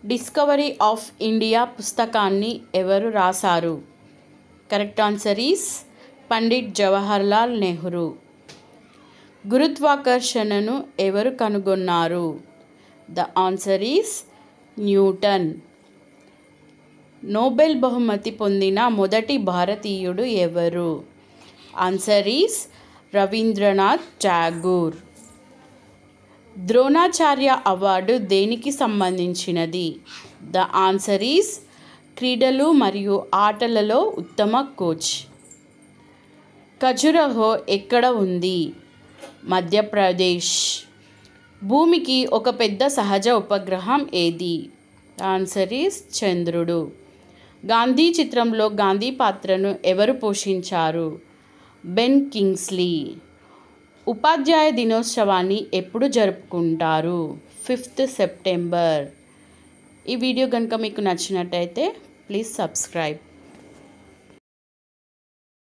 discovery of India పుస్తకాన్ని ఎవరు రాశారు correct answer is Pandit Jawaharlal Nehru గురుత్వాకర్షణను ఎవరు కనుగొన్నారు the answer is Newton Nobel బహుమతి పొందిన మొదటి భారతీయుడు ఎవరు answer is Rabindranath Tagore Dronacharya award దేనికి సంబంధించినది ద ఆన్సర్ ఈస్ క్రీడలు మరియు ఆటలలో ఉత్తమ కోచ్ ఖజురహో ఎక్కడ ఉంది మధ్యప్రదేశ్ భూమికి ఒక పెద్ద సహజ ఉపగ్రహం ఏది ఆన్సర్ ఈస్ చంద్రుడు గాంధీ చిత్రంలో గాంధీ పాత్రను ఎవరు పోషించారు బెన్ కింగ్స్లీ ఉపాధ్యాయ దినోత్సవాన్ని ఎప్పుడు జరుపుకుంటారు ఫిఫ్త్ సెప్టెంబర్ ఈ వీడియో కనుక మీకు నచ్చినట్టయితే ప్లీజ్ సబ్స్క్రైబ్